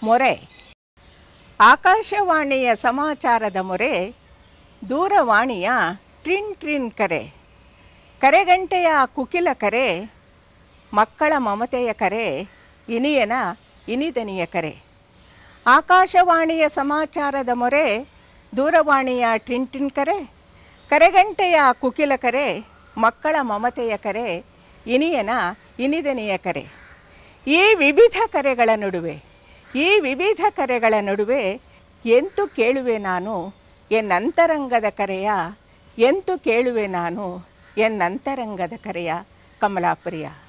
ಮೊರೆ ಆಕಾಶವಾಣಿಯ ಸಮಾಚಾರದ ಮೊರೆ ದೂರವಾಣಿಯ ಟ್ರಿನ್ ಟ್ರಿನ್ ಕರೆ ಕರೆಗಂಟೆಯ ಕುಕಿಲ ಕರೆ ಮಕ್ಕಳ ಮಮತೆಯ ಕರೆ ಇನಿಯನ ಇನಿದನಿಯ ಕರೆ ಆಕಾಶವಾಣಿಯ ಸಮಾಚಾರದ ಮೊರೆ ದೂರವಾಣಿಯ ಟ್ರಿನ್ ಟ್ರಿನ್ ಕರೆ ಕರೆಗಂಟೆಯ ಕುಕಿಲ ಕರೆ ಮಕ್ಕಳ ಮಮತೆಯ ಕರೆ ಇನಿಯನ ಇನಿದನಿಯ ಕರೆ ಈ ವಿವಿಧ ಕರೆಗಳ ನಡುವೆ ಈ ವಿವಿಧ ಕರೆಗಳ ನಡುವೆ ಎಂತು ಕೇಳುವೆ ನಾನು ಎನ್ನಂತರಂಗದ ಕರೆಯ ಎಂತು ಕೇಳುವೆ ನಾನು ಎನ್ನಂತರಂಗದ ಕರೆಯ ಕಮಲಾಪ್ರಿಯ